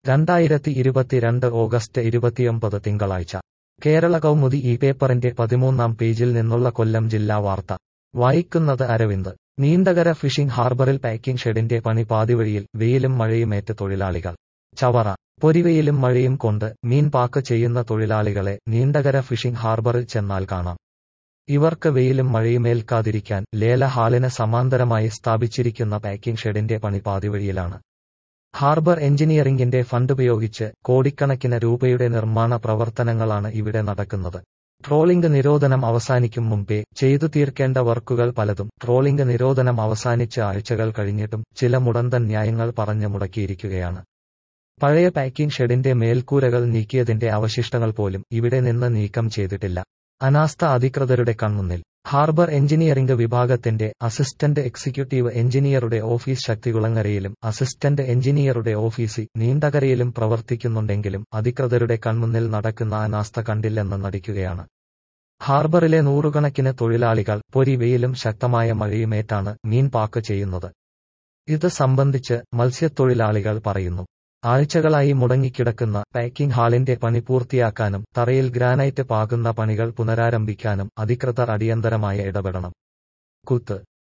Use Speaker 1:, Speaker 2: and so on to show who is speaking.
Speaker 1: രണ്ടായിരത്തി ഇരുപത്തിരണ്ട് ഓഗസ്റ്റ് ഇരുപത്തിയൊമ്പത് തിങ്കളാഴ്ച കേരള കൗമുദി ഈ പേപ്പറിന്റെ പതിമൂന്നാം പേജിൽ നിന്നുള്ള കൊല്ലം ജില്ലാ വാർത്ത വായിക്കുന്നത് അരവിന്ദ് നീണ്ടകര ഫിഷിംഗ് ഹാർബറിൽ പാക്കിംഗ് ഷെഡിന്റെ പണി പാതിവഴിയിൽ വെയിലും മഴയുമേറ്റ് തൊഴിലാളികൾ ചവറ പൊരിവെയിലും മഴയും കൊണ്ട് മീൻ പാക്ക് ചെയ്യുന്ന തൊഴിലാളികളെ നീണ്ടകര ഫിഷിംഗ് ഹാർബറിൽ ചെന്നാൽ കാണാം ഇവർക്ക് വെയിലും മഴയുമേൽക്കാതിരിക്കാൻ ലേല ഹാളിന് സമാന്തരമായി സ്ഥാപിച്ചിരിക്കുന്ന പാക്കിംഗ് ഷെഡിന്റെ പണി പാതിവഴിയിലാണ് ഹാർബർ എഞ്ചിനീയറിംഗിന്റെ ഫണ്ടുപയോഗിച്ച് കോടിക്കണക്കിന് രൂപയുടെ നിർമ്മാണ പ്രവർത്തനങ്ങളാണ് ഇവിടെ നടക്കുന്നത് ട്രോളിംഗ് നിരോധനം അവസാനിക്കും മുമ്പേ ചെയ്തു തീർക്കേണ്ട വർക്കുകൾ പലതും ട്രോളിംഗ് നിരോധനം അവസാനിച്ച് ആഴ്ചകൾ കഴിഞ്ഞിട്ടും ചില മുടന്തൻ ന്യായങ്ങൾ പറഞ്ഞു മുടക്കിയിരിക്കുകയാണ് പഴയ പാക്കിംഗ് ഷെഡിന്റെ മേൽക്കൂരകൾ നീക്കിയതിന്റെ അവശിഷ്ടങ്ങൾ പോലും ഇവിടെ നിന്ന് നീക്കം ചെയ്തിട്ടില്ല അനാസ്ഥ അധികൃതരുടെ കൺമുന്നിൽ ഹാർബർ എഞ്ചിനീയറിംഗ് വിഭാഗത്തിന്റെ അസിസ്റ്റന്റ് എക്സിക്യൂട്ടീവ് എഞ്ചിനീയറുടെ ഓഫീസ് ശക്തികുളങ്ങരയിലും അസിസ്റ്റന്റ് എഞ്ചിനീയറുടെ ഓഫീസ് നീണ്ടകരയിലും പ്രവർത്തിക്കുന്നുണ്ടെങ്കിലും അധികൃതരുടെ കൺമുന്നിൽ നടക്കുന്ന അനാസ്ഥ കണ്ടില്ലെന്ന് നടിക്കുകയാണ് ഹാർബറിലെ നൂറുകണക്കിന് തൊഴിലാളികൾ പൊരി വെയിലും ശക്തമായ മഴയുമേറ്റാണ് മീൻ പാക്ക് ചെയ്യുന്നത് ഇത് സംബന്ധിച്ച് മത്സ്യത്തൊഴിലാളികൾ പറയുന്നു ആഴ്ചകളായി മുടങ്ങിക്കിടക്കുന്ന പാക്കിംഗ് ഹാളിന്റെ പണി പൂർത്തിയാക്കാനും തറയിൽ ഗ്രാനൈറ്റ് പാകുന്ന പണികൾ പുനരാരംഭിക്കാനും അധികൃതർ അടിയന്തരമായ ഇടപെടണം കുത്ത്